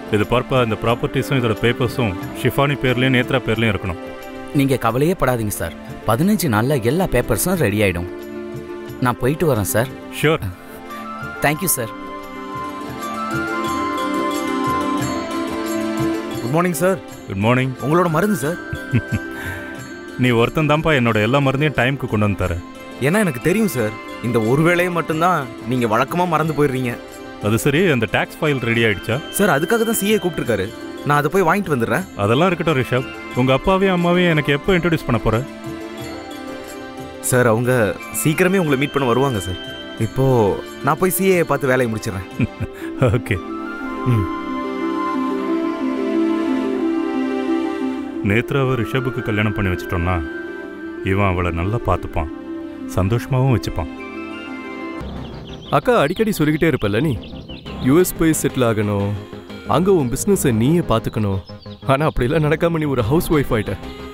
இது பார்ப்பா இந்த ப்ராப்பர்ட்டிஸும் இதோட பேப்பர்ஸும் ஷிஃபானி பேர்லேயும் நேத்ரா பேர்லேயும் இருக்கணும் நீங்கள் கவலையே படாதீங்க சார் பதினஞ்சு நாளில் எல்லா பேப்பர்ஸும் ரெடி ஆகிடும் நான் போயிட்டு வரேன் sir sure thank you sir good morning sir good morning உங்களோட மருந்து சார் நீ ஒருத்தன் தான்ப்பா என்னோட எல்லா மருந்தையும் டைமுக்கு கொண்டு வந்து தர ஏன்னா எனக்கு தெரியும் சார் இந்த ஒரு வேலையை மட்டும்தான் நீங்கள் வழக்கமாக மறந்து போயிடுறீங்க அது சரி அந்த டாக்ஸ் ஃபைல் ரெடி ஆயிடுச்சா சார் அதுக்காக தான் சிஏ கூப்பிட்டுருக்காரு நான் அதை போய் வாங்கிட்டு வந்துடுறேன் அதெல்லாம் இருக்கட்டும் ரிஷப் உங்க அப்பாவையும் அம்மாவையும் எனக்கு எப்போ இன்ட்ரடியூஸ் பண்ண போற சார் அவங்க சீக்கிரமே உங்களை மீட் பண்ண வருவாங்க சார் இப்போ நான் போய் சிஏ பார்த்து வேலையை முடிச்சிடுறேன் ஓகே ம் நேத்ராவை ரிஷபுக்கு கல்யாணம் பண்ணி வச்சிட்டோம்னா இவன் அவளை நல்லா பார்த்துப்பான் சந்தோஷமாகவும் வச்சுப்பான் அக்கா அடிக்கடி சொல்லிக்கிட்டே இருப்பல்ல நீ யூஎஸ் போய் செட்டில் ஆகணும் அங்கே உன் பிஸ்னஸை நீயே பார்த்துக்கணும் ஆனால் அப்படிலாம் நடக்காம நீ ஒரு ஹவுஸ் ஒய்ஃப் ஆயிட்ட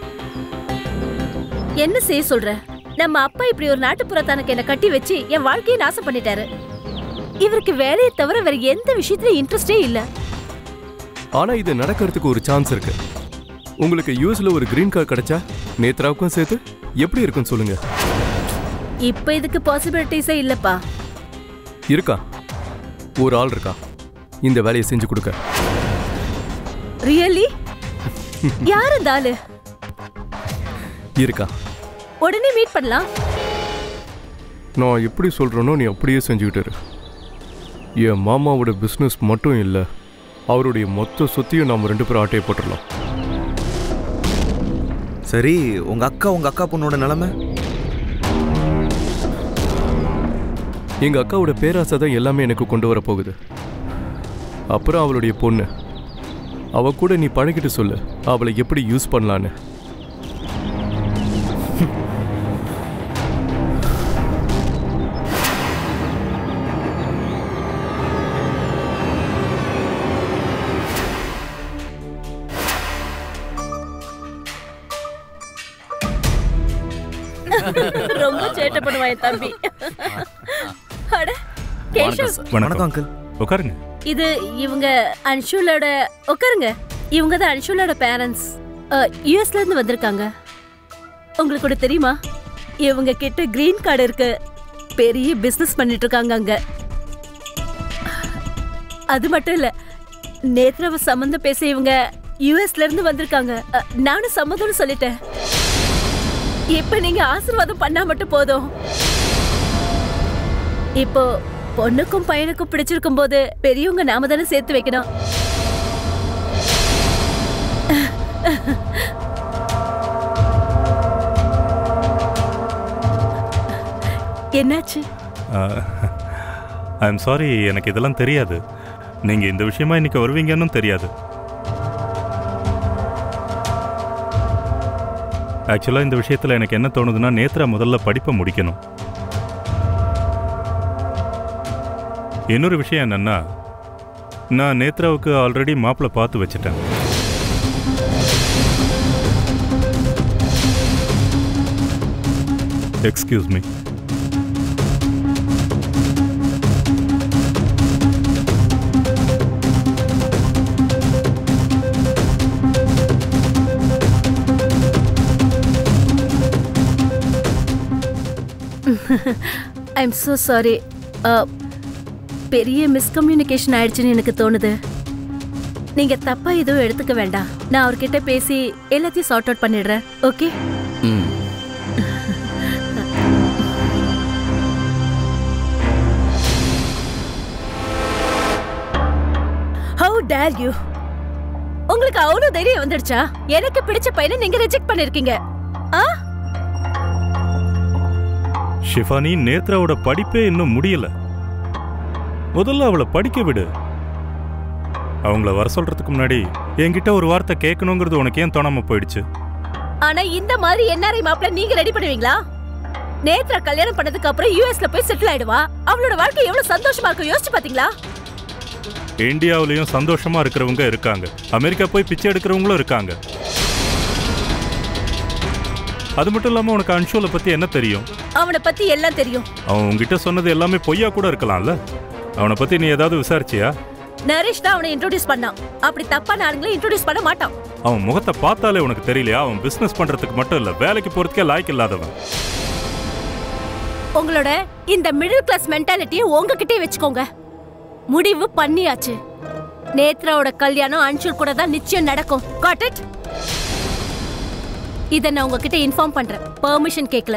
என்ன செய்ய சொல்ற நம்ம அப்பா இப்படி ஒரு நாட்டுப்புறத்தானுக்கு என்ன கட்டி வச்சு என் வாழ்க்கையை நாசம் பண்ணிட்டாரு இவருக்கு வேலையை தவிர வேற எந்த விஷயத்துலயும் இன்ட்ரெஸ்டே இல்ல ஆனால் இது நடக்கிறதுக்கு ஒரு சான்ஸ் இருக்கு உங்களுக்கு யூஎஸ்ல ஒரு கிரீன் கார்டு கிடைச்சா நேத்ராவுக்கும் சேர்த்து எப்படி இருக்குன்னு சொல்லுங்க இப்ப இதுக்கு பாசிபிலிட்டிஸே இல்லப்பா இருக்கா ஒரு ஆள் இருக்கா இந்த வேலையை செஞ்சு கொடுக்க ரியலி யார் இந்த ஆளு இருக்கா உடனே மீட் பண்ணலாம் நான் எப்படி சொல்கிறேனோ நீ அப்படியே செஞ்சுக்கிட்டு இரு என் மாமாவோட பிஸ்னஸ் மட்டும் இல்லை அவருடைய மொத்த சொத்தையும் நம்ம ரெண்டு பேரும் ஆட்டையை போட்டுடலாம் சரி உங்கள் அக்கா உங்கள் அக்கா பொண்ணோட நிலமை எங்கள் அக்காவோட பேராசை தான் எல்லாமே எனக்கு கொண்டு வர போகுது அப்புறம் அவளுடைய பொண்ணு அவ கூட நீ பழகிட்டு சொல்லு அவளை எப்படி யூஸ் பண்ணலான்னு ரொம்ப சேட்டை பண்ணுவான் என் தம்பி அட கேஷவ் சார் வணக்கம் வணக்கம் அங்கிள் உட்காருங்க இது இவங்க அன்ஷுலோட உட்காருங்க இவங்க தான் அன்ஷுலோட பேரண்ட்ஸ் யூஎஸ்ல இருந்து வந்திருக்காங்க உங்களுக்கு கூட தெரியுமா இவங்க கிட்ட கிரீன் கார்டு இருக்கு பெரிய பிசினஸ் பண்ணிட்டு இருக்காங்க அங்க அது மட்டும் இல்ல நேத்ராவ சம்மந்தம் பேச இவங்க யூஎஸ்ல இருந்து வந்திருக்காங்க அ, நானும் சம்மதம்னு சொல்லிட்டேன் இப்ப நீங்க ஆசீர்வாதம் பண்ணா மட்டும் போதும் இப்போ பொண்ணுக்கும் பையனுக்கும் பிடிச்சிருக்கும் போது பெரியவங்க நாம தானே சேர்த்து வைக்கணும் என்னாச்சு ஐ எம் சாரி எனக்கு இதெல்லாம் தெரியாது நீங்கள் இந்த விஷயமா இன்னைக்கு வருவீங்கன்னு தெரியாது ஆக்சுவலாக இந்த விஷயத்தில் எனக்கு என்ன தோணுதுன்னா நேத்ரா முதல்ல படிப்பை முடிக்கணும் இன்னொரு விஷயம் என்னன்னா நான் நேத்ராவுக்கு ஆல்ரெடி மாப்பிள்ளை பார்த்து வச்சுட்டேன் excuse me I am so sorry பெரிய மிஸ்கம்யூனிகேஷன் ஆயிடுச்சுன்னு எனக்கு தோணுது நீங்க தப்பா எதுவும் எடுத்துக்க வேண்டாம் நான் அவர்கிட்ட பேசி எல்லாத்தையும் சார்ட் அவுட் பண்ணிடுறேன் okay hmm how dare you உங்களுக்கு அவ்வளவு தைரியம் வந்துடுச்சா எனக்கு பிடிச்ச பையனை நீங்க ரிஜெக்ட் பண்ணிருக்கீங்க ஆ ஷிஃபானி நேத்ராவோட படிப்பே இன்னும் முடியல முதல்ல அவளை படிக்க விடு அவங்கள வர சொல்றதுக்கு முன்னாடி என்கிட்ட ஒரு வார்த்தை கேட்கணுங்கிறது உனக்கு ஏன் தோணாம போயிடுச்சு ஆனா இந்த மாதிரி என்ஆர்ஐ மாப்பிள்ள நீங்க ரெடி பண்ணுவீங்களா நேத்ரா கல்யாணம் பண்ணதுக்கு அப்புறம் யூஎஸ்ல போய் செட்டில் ஆயிடுவா அவளோட வாழ்க்கை எவ்வளவு சந்தோஷமா இருக்கும் யோசிச்சு பாத்தீங்களா இந்தியாவிலையும் சந்தோஷமா இருக்கிறவங்க இருக்காங்க அமெரிக்கா போய் பிச்சை எடுக்கிறவங்களும் இருக்காங்க அது மட்டும் இல்லாம உனக்கு அன்ஷோலை பத்தி என்ன தெரியும் அவனை பத்தி எல்லாம் தெரியும் அவன் உன்கிட்ட சொன்னது எல்லாமே பொய்யா கூட இருக்கலாம்ல அவனை பத்தி நீ ஏதாவது விசாரிச்சியா நரேஷ் தான் அவனை இன்ட்ரோடியூஸ் பண்ணான் அப்படி தப்பான ஆளுங்களை இன்ட்ரோடியூஸ் பண்ண மாட்டான் அவன் முகத்தை பார்த்தாலே உனக்கு தெரியலையா அவன் பிசினஸ் பண்றதுக்கு மட்டும் இல்ல வேலைக்கு போறதுக்கே லாய்க்கு இல்லாதவன் உங்களோட இந்த மிடில் கிளாஸ் மென்டாலிட்டியை உங்ககிட்டயே வச்சுக்கோங்க முடிவு பண்ணியாச்சு நேத்ராவோட கல்யாணம் அன்ஷுல் கூட தான் நிச்சயம் நடக்கும் காட் இட் இதை நான் உங்ககிட்ட இன்ஃபார்ம் பண்றேன் பெர்மிஷன் கேட்கல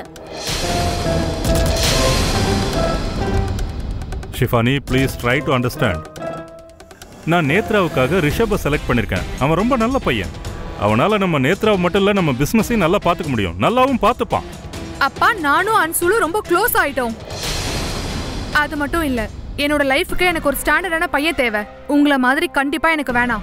Shifani please try to understand நான் நேத்ராவுக்காக ரிஷபை செலக்ட் பண்ணிருக்கேன் அவன் ரொம்ப நல்ல பையன் அவனால நம்ம நேத்ராவை மட்டும் இல்ல நம்ம பிசினஸையும் நல்லா பார்த்துக்க முடியும் நல்லாவும் பார்த்துப்பான் அப்பா நானும் அன்சுலும் ரொம்ப க்ளோஸ் ஆயிட்டோம் அது மட்டும் இல்ல என்னோட லைஃபுக்கு எனக்கு ஒரு ஸ்டாண்டர்டான பையன் தேவை உங்களை மாதிரி கண்டிப்பா எனக்கு வேணாம்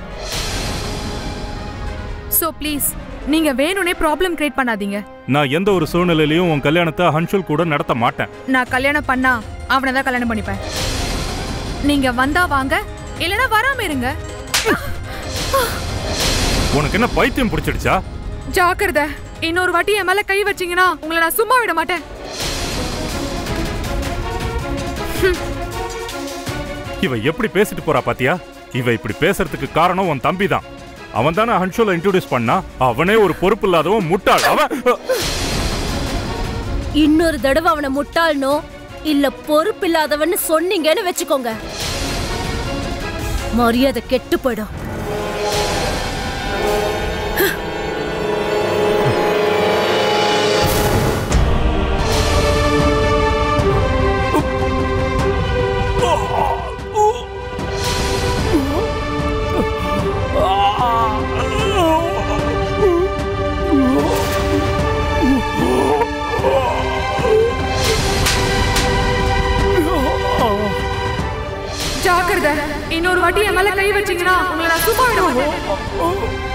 ஸோ ப்ளீஸ் நீங்க வேணும்னே ப்ராப்ளம் கிரியேட் பண்ணாதீங்க நான் எந்த ஒரு சூழ்நிலையிலையும் உன் கல்யாணத்தை ஹன்ஷுல் கூட நடத்த மாட்டேன் நான் கல்யாணம் பண்ணா அவனை தான் கல்யாணம் பண்ணிப்பேன் நீங்க வந்தா வாங்க இல்லைன்னா வராம இருங்க உனக்கு என்ன பைத்தியம் பிடிச்சிடுச்சா ஜாக்கிரதை இன்னொரு வாட்டி என் மேல கை வச்சீங்கன்னா உங்களை நான் சும்மா விட மாட்டேன் இவ எப்படி பேசிட்டு போறா பாத்தியா இவ இப்படி பேசுறதுக்கு காரணம் உன் தம்பி தான் அவன் தானே ஹன்ஷுல இன்ட்ரோடியூஸ் பண்ணா அவனே ஒரு பொறுப்பு இல்லாதவன் முட்டாள் அவன் இன்னொரு தடவை அவனை முட்டாள்னோ இல்ல பொறுப்பில்லாதவன்னு சொன்னீங்கன்னு வச்சுக்கோங்க மரியாதை கெட்டு போயிடும் ஜாக்கிரதை இன்னொரு வாட்டி என் மேல கை வச்சீங்கன்னா உங்களை நான் சும்மா விட மாட்டேன்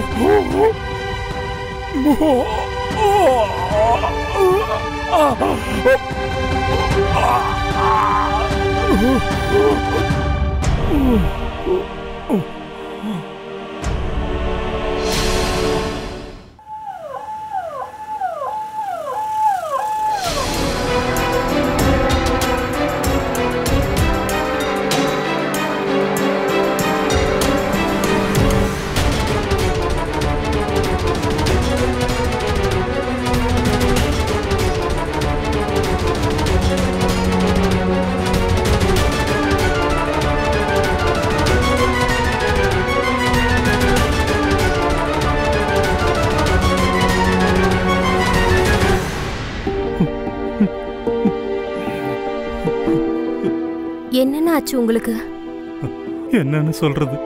என்னென்ன ஆச்சு உங்களுக்கு என்னன்னு சொல்றது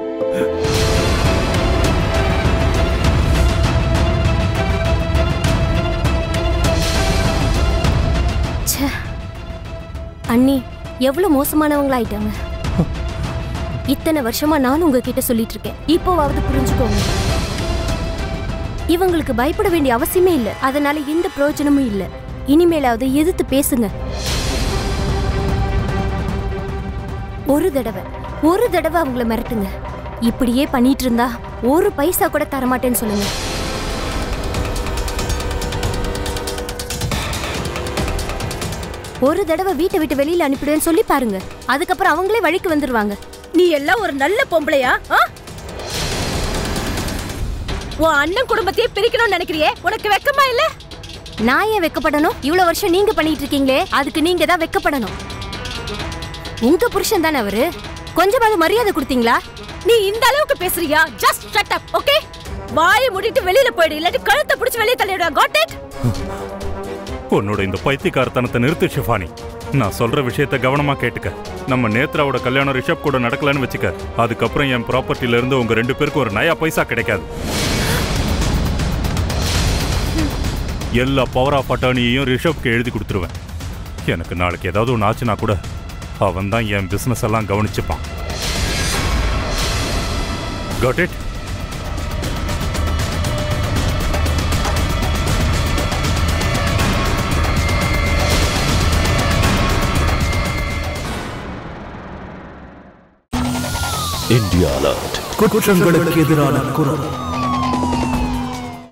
ச்சே அண்ணி எவ்வளவு மோசமானவங்களாயிட்டாங்க இத்தனை வருஷமா நானும் உங்ககிட்ட சொல்லிட்டு இருக்கேன் இப்போவாவது புரிஞ்சுக்கோங்க இவங்களுக்கு பயப்பட வேண்டிய அவசியமே இல்லை அதனால எந்த பிரயோஜனமும் இல்லை இனிமேலாவது எதிர்த்து பேசுங்க ஒரு தடவை ஒரு தடவை அவங்கள மிரட்டுங்க இப்படியே பண்ணிட்டு இருந்தா ஒரு பைசா கூட தரமாட்டேன்னு சொல்லுங்க ஒரு தடவை வீட்டை விட்டு வெளியில அனுப்பிடுவேன்னு சொல்லி பாருங்க அதுக்கப்புறம் அவங்களே வழிக்கு வந்துருவாங்க நீ எல்லாம் ஒரு நல்ல பொம்பளையா ஆ? உன் அண்ணன் குடும்பத்தையே பிரிக்கணும்னு நினைக்கிறியே உனக்கு வெக்கமா இல்ல நான் ஏன் வெக்கப்படணும் இவ்வளவு வருஷம் நீங்க பண்ணிட்டு இருக்கீங்களே அதுக்கு நீங்க தான் வெக்கப்படணும் உங்க புருஷன் தானே அவரு கொஞ்சமாவது மரியாதை கொடுத்தீங்களா நீ இந்த அளவுக்கு பேசுறியா ஜஸ்ட் ஷட் அப் ஓகே வாயை மூடிட்டு வெளியில போயிடு இல்லாட்டி கழுத்தை பிடிச்சு வெளியே தள்ளிடுவா காட் இட் உன்னோட இந்த பைத்தியக்காரத்தனத்தை நிறுத்து ஷிஃபானி நான் சொல்ற விஷயத்த கவனமா கேட்டுக்க நம்ம நேத்ராவோட கல்யாணம் ரிஷப் கூட நடக்கலன்னு வச்சுக்க அதுக்கப்புறம் என் ப்ராப்பர்ட்டில இருந்து உங்க ரெண்டு பேருக்கும் ஒரு நயா பைசா கிடைக்காது எல்லா பவர் ஆஃப் அட்டார்னியையும் ரிஷப்க்கு எழுதி கொடுத்துருவேன் எனக்கு நாளைக்கு ஏதாவது ஒன்று ஆச்சுன்னா கூட அவன் தான் என் பிசினஸ் எல்லாம் கவனிச்சுப்பான் காட் இட் இந்தியா அலர்ட் குற்றங்களுக்கு எதிரான குரல்